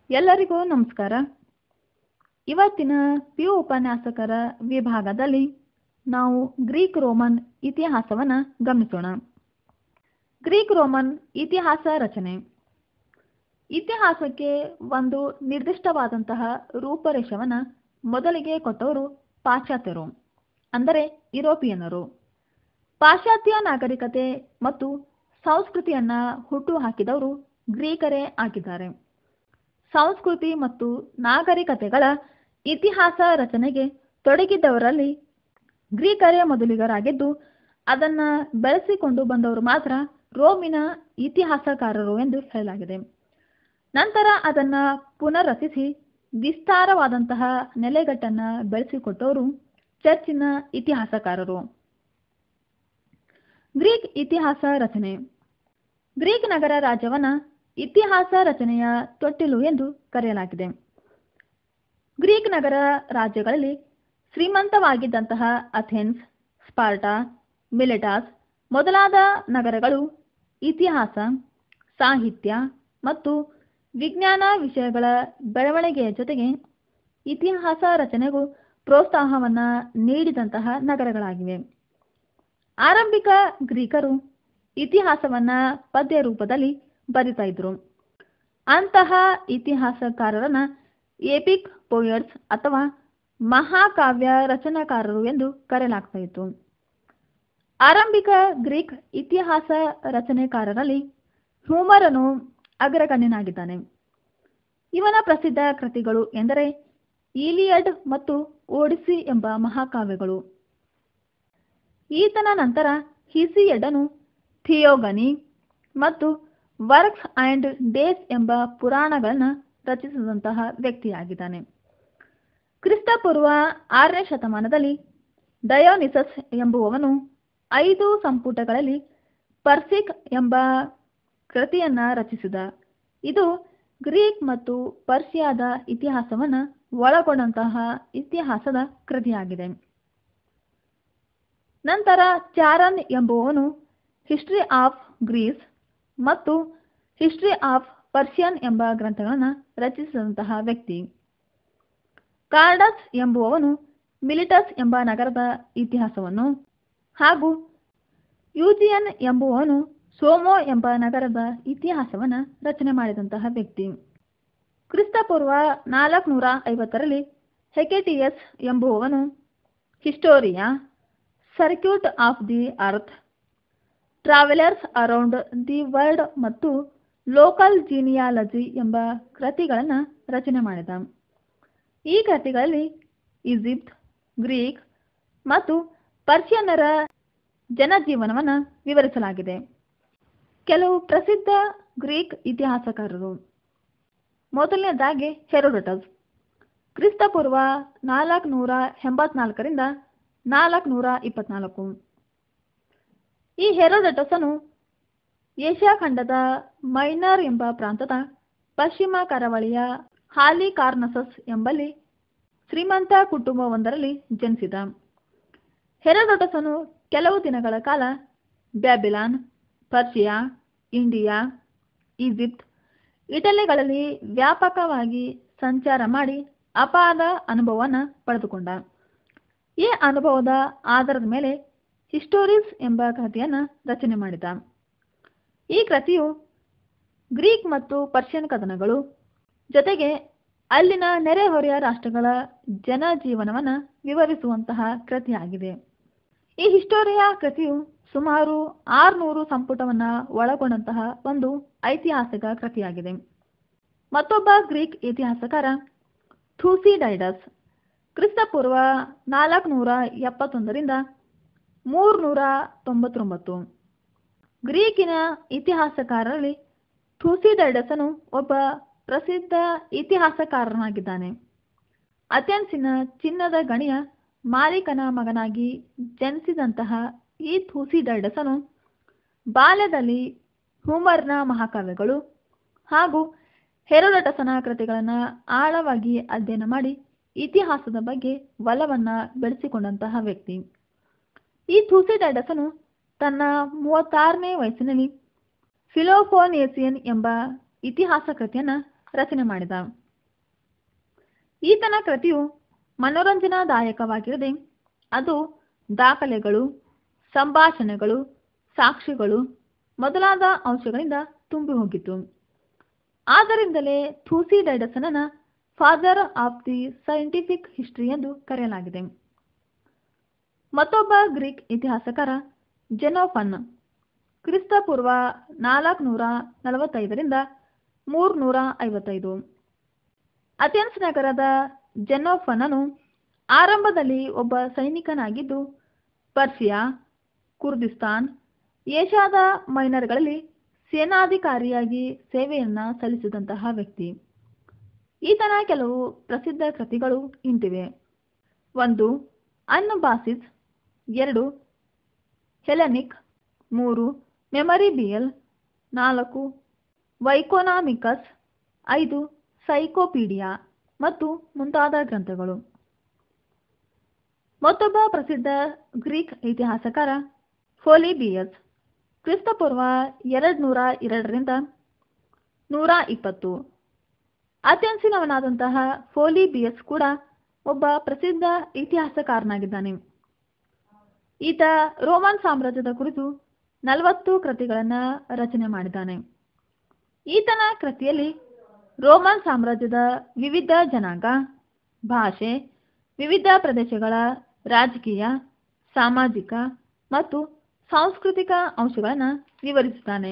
ಎಲ್ಲರಿಗೂ ನಮಸ್ಕಾರ ಇವತ್ತಿನ ಪಿ ಯು ಉಪನ್ಯಾಸಕರ ವಿಭಾಗದಲ್ಲಿ ನಾವು ಗ್ರೀಕ್ ರೋಮನ್ ಇತಿಹಾಸವನ್ನು ಗಮನಿಸೋಣ ಗ್ರೀಕ್ ರೋಮನ್ ಇತಿಹಾಸ ರಚನೆ ಇತಿಹಾಸಕ್ಕೆ ಒಂದು ನಿರ್ದಿಷ್ಟವಾದಂತಹ ರೂಪರೇಷವನ್ನು ಮೊದಲಿಗೆ ಕೊಟ್ಟವರು ಪಾಶ್ಚಾತ್ಯರು ಅಂದರೆ ಯುರೋಪಿಯನ್ನರು ಪಾಶ್ಚಾತ್ಯ ನಾಗರಿಕತೆ ಮತ್ತು ಸಂಸ್ಕೃತಿಯನ್ನ ಹುಟ್ಟು ಹಾಕಿದವರು ಗ್ರೀಕರೇ ಆಗಿದ್ದಾರೆ ಸಂಸ್ಕೃತಿ ಮತ್ತು ನಾಗರಿಕತೆಗಳ ಇತಿಹಾಸ ರಚನೆಗೆ ತೊಡಗಿದ್ದವರಲ್ಲಿ ಗ್ರೀಕರೇ ಮೊದಲಿಗರಾಗಿದ್ದು ಅದನ್ನ ಬೆಳೆಸಿಕೊಂಡು ಬಂದವರು ಮಾತ್ರ ರೋಮಿನ ಇತಿಹಾಸಕಾರರು ಎಂದು ಹೇಳಲಾಗಿದೆ ನಂತರ ಅದನ್ನ ಪುನರ್ರಚಿಸಿ ವಿಸ್ತಾರವಾದಂತಹ ನೆಲೆಗಟ್ಟನ್ನ ಬೆಳೆಸಿಕೊಟ್ಟವರು ಚರ್ಚಿನ ಇತಿಹಾಸಕಾರರು ಗ್ರೀಕ್ ಇತಿಹಾಸ ರಚನೆ ಗ್ರೀಕ್ ನಗರ ರಾಜ್ಯವನ್ನ ಇತಿಹಾಸ ರಚನೆಯ ತೊಟ್ಟಿಲು ಎಂದು ಕರೆಯಲಾಗಿದೆ ಗ್ರೀಕ್ ನಗರ ರಾಜ್ಯಗಳಲ್ಲಿ ಶ್ರೀಮಂತವಾಗಿದ್ದಂತಹ ಅಥೆನ್ಸ್ ಸ್ಪಾರ್ಟಾ ಮಿಲೆಟಾಸ್ ಮೊದಲಾದ ನಗರಗಳು ಇತಿಹಾಸ ಸಾಹಿತ್ಯ ಮತ್ತು ವಿಜ್ಞಾನ ವಿಷಯಗಳ ಬೆಳವಣಿಗೆಯ ಜೊತೆಗೆ ಇತಿಹಾಸ ರಚನೆಗೂ ಪ್ರೋತ್ಸಾಹವನ್ನ ನೀಡಿದಂತಹ ನಗರಗಳಾಗಿವೆ ಆರಂಭಿಕ ಗ್ರೀಕರು ಇತಿಹಾಸವನ್ನ ಪದ್ಯ ರೂಪದಲ್ಲಿ ಬರಿತಾ ಇದ್ರು ಅಂತಹ ಇತಿಹಾಸಕಾರರನ್ನ ಎಪಿಕ್ ಪೋಯಟ್ಸ್ ಅಥವಾ ಮಹಾಕಾವ್ಯ ರಚನಾಕಾರರು ಎಂದು ಕರೆಯಲಾಗ್ತಾ ಇತ್ತು ಆರಂಭಿಕ ಗ್ರೀಕ್ ಇತಿಹಾಸ ರಚನೆಕಾರರಲ್ಲಿ ಹ್ಯೂಮರನು ಅಗ್ರಗಣ್ಯನಾಗಿದ್ದಾನೆ ಇವನ ಪ್ರಸಿದ್ಧ ಕೃತಿಗಳು ಎಂದರೆ ಈಲಿಯಡ್ ಮತ್ತು ಓಡಿಸಿ ಎಂಬ ಮಹಾಕಾವ್ಯಗಳು ಈತನ ನಂತರ ಹಿಸಿಯಡನು ಥಿಯೋಗನಿ ಮತ್ತು ವರ್ಕ್ಸ್ ಅಂಡ್ ಡೇಸ್ ಎಂಬ ಪುರಾಣಗಳನ್ನು ರಚಿಸಿದಂತಹ ವ್ಯಕ್ತಿಯಾಗಿದ್ದಾನೆ ಕ್ರಿಸ್ತಪೂರ್ವ ಆರನೇ ಶತಮಾನದಲ್ಲಿ ಡಯೋನಿಸಸ್ ಎಂಬುವವನು ಐದು ಸಂಪುಟಗಳಲ್ಲಿ ಪರ್ಸಿಕ್ ಎಂಬ ಕೃತಿಯನ್ನ ರಚಿಸಿದ ಇದು ಗ್ರೀಕ್ ಮತ್ತು ಪರ್ಷಿಯಾದ ಇತಿಹಾಸವನ್ನು ಒಳಗೊಂಡಂತಹ ಇತಿಹಾಸದ ಕೃತಿಯಾಗಿದೆ ನಂತರ ಚಾರನ್ ಎಂಬುವವನು ಹಿಸ್ಟ್ರಿ ಆಫ್ ಗ್ರೀಸ್ ಮತ್ತು ಹಿಸ್ಟ್ರಿ ಆಫ್ ಪರ್ಷಿಯನ್ ಎಂಬ ಗ್ರಂಥಗಳನ್ನು ರಚಿಸಿದಂತಹ ವ್ಯಕ್ತಿ ಕಾರ್ಡಸ್ ಎಂಬುವವನು ಮಿಲಿಟಸ್ ಎಂಬ ನಗರದ ಇತಿಹಾಸವನ್ನು ಹಾಗೂ ಯೂಜಿಯನ್ ಎಂಬುವವನು ಸೋಮೋ ಎಂಬ ನಗರದ ಇತಿಹಾಸವನ್ನು ರಚನೆ ಮಾಡಿದಂತಹ ವ್ಯಕ್ತಿ ಕ್ರಿಸ್ತಪೂರ್ವ ನಾಲ್ಕುನೂರ ಐವತ್ತರಲ್ಲಿ ಹೆಕೆಟಿಯಸ್ ಎಂಬುವವನು historia circuit of the earth travellers around the world ಮತ್ತು ಲೋಕಲ್ ಜೀನಿಯಾಲಜಿ ಎಂಬ ಕೃತಿಗಳನ್ನು ರಚನೆ ಮಾಡಿದ ಈ ಕೃತಿಗಳಲ್ಲಿ ಈಜಿಪ್ಟ್ ಗ್ರೀಕ್ ಮತ್ತು ಪರ್ಷಿಯನ್ನರ ಜನಜೀವನವನ್ನು ವಿವರಿಸಲಾಗಿದೆ ಕೆಲವು ಪ್ರಸಿದ್ಧ ಗ್ರೀಕ್ ಇತಿಹಾಸಕಾರರು ಮೊದಲನೇದಾಗಿ ಹೆರೋಡಟಸ್ ಕ್ರಿಸ್ತಪೂರ್ವ ನಾಲ್ಕುನೂರ ಎಂಬತ್ನಾಲ್ಕರಿಂದ ನಾಲ್ಕುನೂರ ಇಪ್ಪತ್ನಾಲ್ಕು ಈ ಹೆರೋಡಟಸನು ಏಷ್ಯಾ ಖಂಡದ ಮೈನರ್ ಎಂಬ ಪ್ರಾಂತದ ಪಶ್ಚಿಮ ಕರಾವಳಿಯ ಹಾಲಿ ಕಾರ್ನಸಸ್ ಎಂಬಲ್ಲಿ ಶ್ರೀಮಂತ ಕುಟುಂಬವೊಂದರಲ್ಲಿ ಜನಿಸಿದ ಹೆರೋಡಟಸನು ಕೆಲವು ದಿನಗಳ ಕಾಲ ಬ್ಯಾಬಿಲಾನ್ ಪರ್ಷಿಯಾ ಇಂಡಿಯಾ ಈಜಿಪ್ಟ್ ಇಟಲಿಗಳಲ್ಲಿ ವ್ಯಾಪಕವಾಗಿ ಸಂಚಾರ ಮಾಡಿ ಅಪಾರ ಅನುಭವವನ್ನು ಪಡೆದುಕೊಂಡ ಈ ಅನುಭವದ ಆಧಾರದ ಮೇಲೆ ಹಿಸ್ಟೋರಿಸ್ ಎಂಬ ಕೃತಿಯನ್ನು ರಚನೆ ಮಾಡಿದ ಈ ಕೃತಿಯು ಗ್ರೀಕ್ ಮತ್ತು ಪರ್ಷಿಯನ್ ಕದನಗಳು ಜೊತೆಗೆ ಅಲ್ಲಿನ ನೆರೆಹೊರೆಯ ರಾಷ್ಟ್ರಗಳ ಜನಜೀವನವನ್ನು ವಿವರಿಸುವಂತಹ ಕೃತಿಯಾಗಿದೆ ಈ ಹಿಸ್ಟೋರಿಯಾ ಕೃತಿಯು ಸುಮಾರು ಆರುನೂರು ಸಂಪುಟವನ್ನು ಒಳಗೊಂಡಂತಹ ಒಂದು ಐತಿಹಾಸಿಕ ಕೃತಿಯಾಗಿದೆ ಮತ್ತೊಬ್ಬ ಗ್ರೀಕ್ ಇತಿಹಾಸಕಾರ ಥೂಸಿಡೈಡಸ್ ಕ್ರಿಸ್ತಪೂರ್ವ ನಾಲ್ಕುನೂರ ಎಪ್ಪತ್ತೊಂದರಿಂದ ಮೂರ್ನೂರ ತೊಂಬತ್ತೊಂಬತ್ತು ಗ್ರೀಕಿನ ಇತಿಹಾಸಕಾರರಲ್ಲಿ ಥೂಸಿಡೈಡಸನು ಒಬ್ಬ ಪ್ರಸಿದ್ಧ ಇತಿಹಾಸಕಾರನಾಗಿದ್ದಾನೆ ಅಥೆನ್ಸಿನ ಚಿನ್ನದ ಗಣಿಯ ಮಾಲೀಕನ ಮಗನಾಗಿ ಜನಿಸಿದಂತಹ ಈ ಥೂಸಿಡೈಡಸನು ಬಾಲ್ಯದಲ್ಲಿ ಹೂಮರ್ನ ಮಹಾಕಾವ್ಯಗಳು ಹಾಗೂ ಹೆರೋಡಟಸನ ಕೃತಿಗಳನ್ನು ಆಳವಾಗಿ ಅಧ್ಯಯನ ಮಾಡಿ ಇತಿಹಾಸದ ಬಗ್ಗೆ ಒಲವನ್ನ ಬೆಳೆಸಿಕೊಂಡಂತಹ ವ್ಯಕ್ತಿ ಈ ಥೂಸಿಡೈಡಸನು ತನ್ನ ಮೂವತ್ತಾರನೇ ವಯಸ್ಸಿನಲ್ಲಿ ಫಿಲೋಫೋನೇಸಿಯನ್ ಎಂಬ ಇತಿಹಾಸ ಕೃತಿಯನ್ನು ರಚನೆ ಮಾಡಿದ ಈತನ ಕೃತಿಯು ಮನೋರಂಜನಾದಾಯಕವಾಗಿರದೆ ಅದು ದಾಖಲೆಗಳು ಸಂಭಾಷಣೆಗಳು ಸಾಕ್ಷಿಗಳು ಮೊದಲಾದ ಅಂಶಗಳಿಂದ ತುಂಬಿ ಹೋಗಿತ್ತು ಆದ್ದರಿಂದಲೇ ಥೂಸಿಡೈಡಸನನ father of the scientific history ಎಂದು ಕರೆಯಲಾಗಿದೆ ಮತ್ತೊಬ್ಬ ಗ್ರೀಕ್ ಇತಿಹಾಸಕಾರ ಜೆನೋಫನ್ ಕ್ರಿಸ್ತಪೂರ್ವ ನಾಲ್ಕುನೂರ ನಲವತ್ತೈದರಿಂದ ಮೂರ್ನೂರ ಐವತ್ತೈದು ಅಥೆನ್ಸ್ ನಗರದ ಜೆನೋಫನನು ಆರಂಭದಲ್ಲಿ ಒಬ್ಬ ಸೈನಿಕನಾಗಿದ್ದು ಪರ್ಷಿಯಾ ಕುರ್ದಿಸ್ತಾನ್ ಏಷ್ಯಾದ ಮೈನರ್ಗಳಲ್ಲಿ ಸೇನಾಧಿಕಾರಿಯಾಗಿ ಸೇವೆಯನ್ನ ಸಲ್ಲಿಸಿದಂತಹ ವ್ಯಕ್ತಿ ಈತನ ಕೆಲವು ಪ್ರಸಿದ್ಧ ಕೃತಿಗಳು ಇಂತಿವೆ ಒಂದು ಅನ್ ಬಾಸಿಸ್ ಎರಡು ಹೆಲೆನಿಕ್ ಮೂರು ಮೆಮರಿಬಿಯಲ್ ನಾಲ್ಕು ವೈಕೋನಾಮಿಕಸ್ ಐದು ಸೈಕೋಪೀಡಿಯಾ ಮತ್ತು ಮುಂತಾದ ಗ್ರಂಥಗಳು ಮತ್ತೊಬ್ಬ ಪ್ರಸಿದ್ಧ ಗ್ರೀಕ್ ಇತಿಹಾಸಕಾರ ಫೋಲಿಬಿಯಸ್ ಕ್ರಿಸ್ತಪೂರ್ವ ಎರಡು ನೂರ ಎರಡರಿಂದ ನೂರ ಇಪ್ಪತ್ತು ಅಥೆನ್ಸಿನವನಾದಂತಹ ಫೋಲಿಬಿಯಸ್ ಕೂಡ ಒಬ್ಬ ಪ್ರಸಿದ್ಧ ಇತಿಹಾಸಕಾರನಾಗಿದ್ದಾನೆ ಈತ ರೋಮನ್ ಸಾಮ್ರಾಜ್ಯದ ಕುರಿತು ನಲವತ್ತು ಕೃತಿಗಳನ್ನು ರಚನೆ ಮಾಡಿದ್ದಾನೆ ಈತನ ಕೃತಿಯಲ್ಲಿ ರೋಮನ್ ಸಾಮ್ರಾಜ್ಯದ ವಿವಿಧ ಜನಾಂಗ ಭಾಷೆ ವಿವಿಧ ಪ್ರದೇಶಗಳ ರಾಜಕೀಯ ಸಾಮಾಜಿಕ ಮತ್ತು ಸಾಂಸ್ಕೃತಿಕ ಅಂಶಗಳನ್ನು ವಿವರಿಸುತ್ತಾನೆ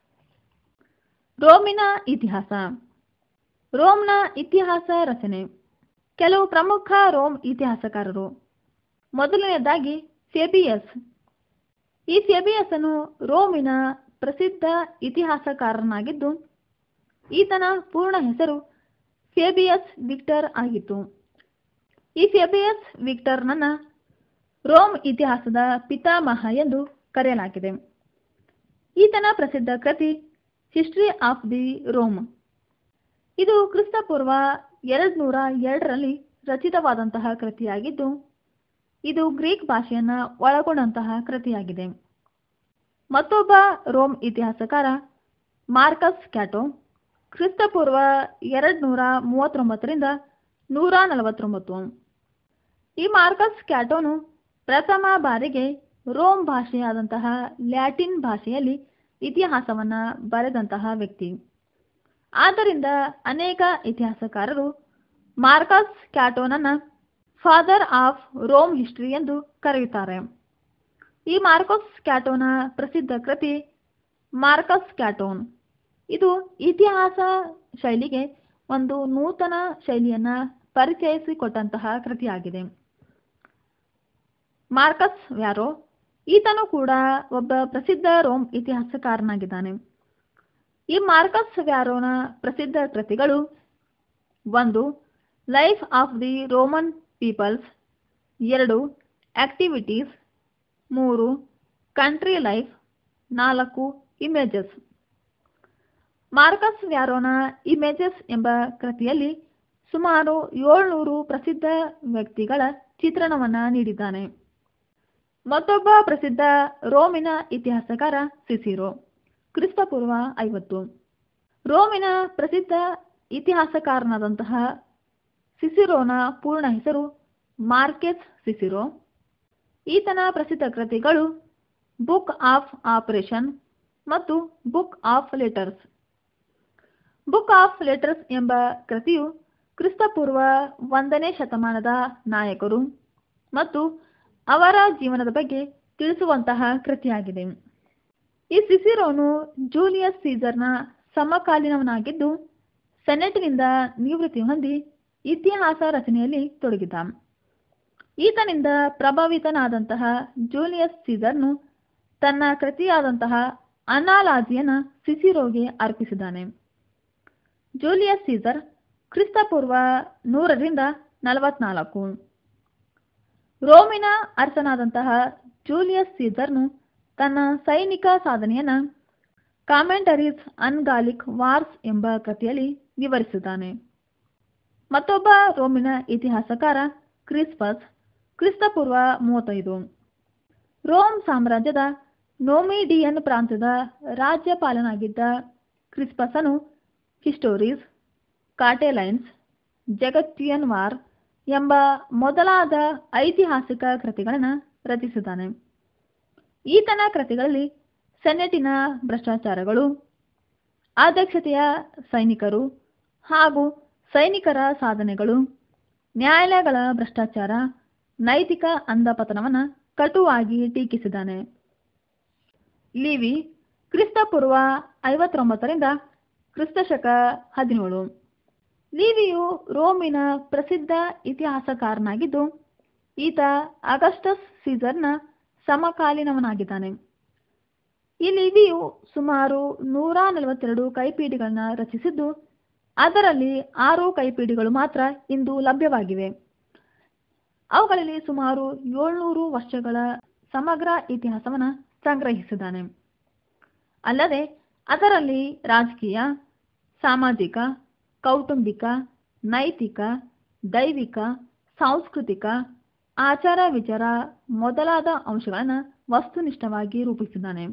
ರೋಮಿನ ಇತಿಹಾಸ ರೋಮ್ನ ಇತಿಹಾಸ ರಚನೆ ಕೆಲವು ಪ್ರಮುಖ ರೋಮ್ ಇತಿಹಾಸಕಾರರು ಮೊದಲನೆಯದಾಗಿ ಫೆಬಿಯಸ್ ಈ ಫೆಬಿಯಸನು ರೋಮಿನ ಪ್ರಸಿದ್ಧ ಇತಿಹಾಸಕಾರನಾಗಿದ್ದು ಈತನ ಪೂರ್ಣ ಹೆಸರು ಫೆಬಿಯಸ್ ವಿಕ್ಟರ್ ಆಗಿತ್ತು ಈ ಫೆಬಿಯಸ್ ವಿಕ್ಟರ್ನನ್ನ ರೋಮ್ ಇತಿಹಾಸದ ಪಿತಾಮಹ ಎಂದು ಕರೆಯಲಾಗಿದೆ ಈತನ ಪ್ರಸಿದ್ಧ ಕೃತಿ ಹಿಸ್ಟ್ರಿ ಆಫ್ ದಿ ರೋಮ್ ಇದು ಕ್ರಿಸ್ತಪೂರ್ವ ಎರಡು ನೂರ ಎರಡರಲ್ಲಿ ರಚಿತವಾದಂತಹ ಕೃತಿಯಾಗಿದ್ದು ಇದು ಗ್ರೀಕ್ ಭಾಷೆಯನ್ನ ಒಳಗೊಂಡಂತಹ ಕೃತಿಯಾಗಿದೆ ಮತ್ತೊಬ್ಬ ರೋಮ್ ಇತಿಹಾಸಕಾರ ಮಾರ್ಕಸ್ ಕ್ಯಾಟೋ ಕ್ರಿಸ್ತಪೂರ್ವ ಎರಡು ನೂರ ಮೂವತ್ತೊಂಬತ್ತರಿಂದ ನೂರ ನಲವತ್ತೊಂಬತ್ತು ಈ ಮಾರ್ಕಸ್ ಕ್ಯಾಟೋನು ಪ್ರಥಮ ಬಾರಿಗೆ ರೋಮ್ ಭಾಷೆಯಾದಂತಹ ಲ್ಯಾಟಿನ್ ಭಾಷೆಯಲ್ಲಿ ಇತಿಹಾಸವನ್ನ ಬರೆದಂತಹ ವ್ಯಕ್ತಿ ಆದ್ದರಿಂದ ಅನೇಕ ಇತಿಹಾಸಕಾರರು ಮಾರ್ಕಸ್ ಕ್ಯಾಟೋನನ್ನ ಫಾದರ್ ಆಫ್ ರೋಮ್ ಹಿಸ್ಟರಿ ಎಂದು ಕರೆಯುತ್ತಾರೆ ಈ ಮಾರ್ಕಸ್ ಕ್ಯಾಟೋನ ಪ್ರಸಿದ್ಧ ಕೃತಿ ಮಾರ್ಕಸ್ ಕ್ಯಾಟೋನ್ ಇದು ಇತಿಹಾಸ ಶೈಲಿಗೆ ಒಂದು ನೂತನ ಶೈಲಿಯನ್ನ ಪರಿಚಯಿಸಿಕೊಟ್ಟಂತಹ ಕೃತಿಯಾಗಿದೆ ಮಾರ್ಕಸ್ ವ್ಯಾರೋ ಈತನು ಕೂಡ ಒಬ್ಬ ಪ್ರಸಿದ್ಧ ರೋಮ್ ಇತಿಹಾಸಕಾರನಾಗಿದ್ದಾನೆ ಈ ಮಾರ್ಕಸ್ ವ್ಯಾರೋನ ಪ್ರಸಿದ್ಧ ಕೃತಿಗಳು ಒಂದು life of the Roman peoples ಎರಡು ಆಕ್ಟಿವಿಟೀಸ್ ಮೂರು ಕಂಟ್ರಿ ಲೈಫ್ ನಾಲ್ಕು ಇಮೇಜಸ್ ಮಾರ್ಕಸ್ ವ್ಯಾರೋನ ಇಮೇಜಸ್ ಎಂಬ ಕೃತಿಯಲ್ಲಿ ಸುಮಾರು ಏಳ್ನೂರು ಪ್ರಸಿದ್ಧ ವ್ಯಕ್ತಿಗಳ ಚಿತ್ರಣವನ್ನ ನೀಡಿದ್ದಾನೆ ಮತ್ತೊಬ್ಬ ಪ್ರಸಿದ್ಧ ರೋಮಿನ ಇತಿಹಾಸಕಾರ ಸಿಸಿರೋ ಕ್ರಿಸ್ತಪೂರ್ವ ಐವತ್ತು ರೋಮಿನ ಪ್ರಸಿದ್ಧ ಇತಿಹಾಸಕಾರನಾದಂತಹ ಸಿಸಿರೋನ ಪೂರ್ಣ ಹೆಸರು ಮಾರ್ಕೆಸ್ ಸಿಸಿರೋ ಈತನ ಪ್ರಸಿದ್ಧ ಕೃತಿಗಳು ಬುಕ್ ಆಫ್ ಆಪರೇಷನ್ ಮತ್ತು book of letters book of letters ಎಂಬ ಕೃತಿಯು ಕ್ರಿಸ್ತಪೂರ್ವ ಒಂದನೇ ಶತಮಾನದ ನಾಯಕರು ಮತ್ತು ಅವರ ಜೀವನದ ಬಗ್ಗೆ ತಿಳಿಸುವಂತಹ ಕೃತಿಯಾಗಿದೆ ಈ ಸಿಸಿರೋನು ಜೂಲಿಯಸ್ ಸೀಸರ್ನ ಸಮಕಾಲೀನವನಾಗಿದ್ದು ಸೆನೆಟ್ನಿಂದ ನಿವೃತ್ತಿ ಹೊಂದಿ ಇತಿಹಾಸ ರಚನೆಯಲ್ಲಿ ತೊಡಗಿದ ಈತನಿಂದ ಪ್ರಭಾವಿತನಾದಂತಹ ಜೂಲಿಯಸ್ ಸೀಸರ್ನು ತನ್ನ ಕೃತಿಯಾದಂತಹ ಅನಾಲಾಜಿಯನ್ನ ಸಿಸಿರೋಗೆ ಅರ್ಪಿಸಿದ್ದಾನೆ ಜೂಲಿಯಸ್ ಸೀಸರ್ ಕ್ರಿಸ್ತಪೂರ್ವ ನೂರರಿಂದ ನಲವತ್ನಾಲ್ಕು ರೋಮಿನ ಅರಸನಾದಂತಹ ಜೂಲಿಯಸ್ ಸೀಸರ್ನು ತನ್ನ ಸೈನಿಕ ಸಾಧನೆಯನ್ನ ಕಾಮೆಂಟರೀಸ್ ಅನ್ಗಾಲಿಕ್ ವಾರ್ಸ್ ಎಂಬ ಕೃತಿಯಲ್ಲಿ ವಿವರಿಸಿದ್ದಾನೆ ಮತ್ತೊಬ್ಬ ರೋಮಿನ ಇತಿಹಾಸಕಾರ ಕ್ರಿಸ್ಪಸ್ ಕ್ರಿಸ್ತಪೂರ್ವ ಮೂವತ್ತೈದು ರೋಮ್ ಸಾಮ್ರಾಜ್ಯದ ನೋಮಿಡಿಯನ್ ಪ್ರಾಂತ್ಯದ ರಾಜ್ಯಪಾಲನಾಗಿದ್ದ ಕ್ರಿಸ್ಪಸನು ಹಿಸ್ಟೋರೀಸ್ ಕಾಟೆಲೈನ್ಸ್ ಜಗತ್ತಿಯನ್ ವಾರ್ ಎಂಬ ಮೊದಲಾದ ಐತಿಹಾಸಿಕ ಕೃತಿಗಳನ್ನು ರಚಿಸಿದ್ದಾನೆ ಈತನ ಕೃತಿಗಳಲ್ಲಿ ಸೆನೆಟಿನ ಭ್ರಷ್ಟಾಚಾರಗಳು ಅಧ್ಯಕ್ಷತೆಯ ಸೈನಿಕರು ಹಾಗೂ ಸೈನಿಕರ ಸಾಧನೆಗಳು ನ್ಯಾಯಾಲಯಗಳ ಭ್ರಷ್ಟಾಚಾರ ನೈತಿಕ ಅಂಧಪತನವನ್ನು ಕಟುವಾಗಿ ಟೀಕಿಸಿದ್ದಾನೆ ಲಿವಿ ಕ್ರಿಸ್ತಪೂರ್ವ ಐವತ್ತೊಂಬತ್ತರಿಂದ ಕ್ರಿಸ್ತಶಕ ಹದಿನೇಳು ಲಿವಿಯು ರೋಮಿನ ಪ್ರಸಿದ್ಧ ಇತಿಹಾಸಕಾರನಾಗಿದ್ದು ಈತ ಅಗಸ್ಟಸ್ ಸೀಸರ್ನ ಸಮಕಾಲೀನವನಾಗಿದ್ದಾನೆ ಈ ಲಿವಿಯು ಸುಮಾರು ನೂರ ನಲವತ್ತೆರಡು ಕೈಪಿಡಿಗಳನ್ನು ರಚಿಸಿದ್ದು ಅದರಲ್ಲಿ ಆರು ಕೈಪಿಡಿಗಳು ಮಾತ್ರ ಇಂದು ಲಭ್ಯವಾಗಿವೆ ಅವುಗಳಲ್ಲಿ ಸುಮಾರು ಏಳ್ನೂರು ವರ್ಷಗಳ ಸಮಗ್ರ ಇತಿಹಾಸವನ್ನು ಸಂಗ್ರಹಿಸಿದ್ದಾನೆ ಅಲ್ಲದೆ ಅದರಲ್ಲಿ ರಾಜಕೀಯ ಸಾಮಾಜಿಕ ಕೌಟುಂಬಿಕ ನೈತಿಕ ದೈವಿಕ ಸಾಂಸ್ಕೃತಿಕ ಆಚಾರ ವಿಚಾರ ಮೊದಲಾದ ಅಂಶಗಳನ್ನು ವಸ್ತುನಿಷ್ಠವಾಗಿ ರೂಪಿಸಿದ್ದಾನೆ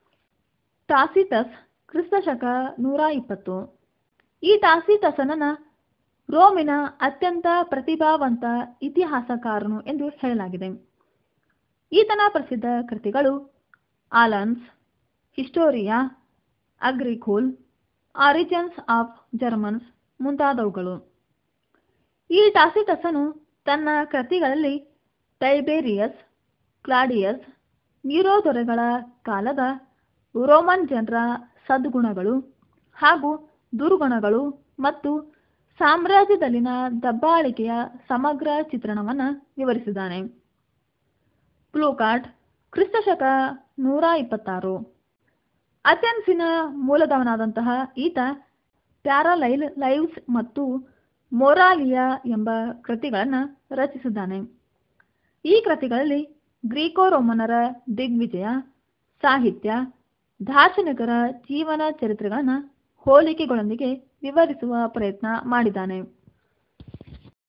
ಟಾಸಿಟಸ್ ಕ್ರಿಸ್ತಶಕ ನೂರ ಇಪ್ಪತ್ತು ಈ ಟಾಸಿಟಸನನ್ನ ರೋಮಿನ ಅತ್ಯಂತ ಪ್ರತಿಭಾವಂತ ಇತಿಹಾಸಕಾರನು ಎಂದು ಹೇಳಲಾಗಿದೆ ಈತನ ಪ್ರಸಿದ್ಧ ಕೃತಿಗಳು ಆಲನ್ಸ್ Historia Agricola origins of Germans ಮುಂತಾದವುಗಳು ಈ ಟಾಸಿಟಸನು ತನ್ನ ಕೃತಿಗಳಲ್ಲಿ ಟೈಬೇರಿಯಸ್ ಕ್ಲಾಡಿಯಸ್ ನೀರೋ ದೊರೆಗಳ ಕಾಲದ ರೋಮನ್ ಜನರ ಸದ್ಗುಣಗಳು ಹಾಗೂ ದುರ್ಗುಣಗಳು ಮತ್ತು ಸಾಮ್ರಾಜ್ಯದಲ್ಲಿನ ದಬ್ಬಾಳಿಕೆಯ ಸಮಗ್ರ ಚಿತ್ರಣವನ್ನು ವಿವರಿಸಿದ್ದಾನೆ ಪ್ಲೂಕಾರ್ಟ್ ಕ್ರಿಸ್ತಶಕ ನೂರ ಇಪ್ಪತ್ತಾರು ಅಥೆನ್ಸಿನ ಮೂಲದವನಾದಂತಹ ಈತ ಪ್ಯಾರಾಲೈಲ್ ಲೈವ್ಸ್ ಮತ್ತು ಮೊರಾಲಿಯಾ ಎಂಬ ಕೃತಿಗಳನ್ನು ರಚಿಸಿದ್ದಾನೆ ಈ ಕೃತಿಗಳಲ್ಲಿ ಗ್ರೀಕೋ ರೋಮನರ ದಿಗ್ವಿಜಯ ಸಾಹಿತ್ಯ ದಾರ್ಶನಿಕರ ಜೀವನ ಚರಿತ್ರೆಗಳನ್ನು ಹೋಲಿಕೆಗಳೊಂದಿಗೆ ವಿವರಿಸುವ ಪ್ರಯತ್ನ ಮಾಡಿದ್ದಾನೆ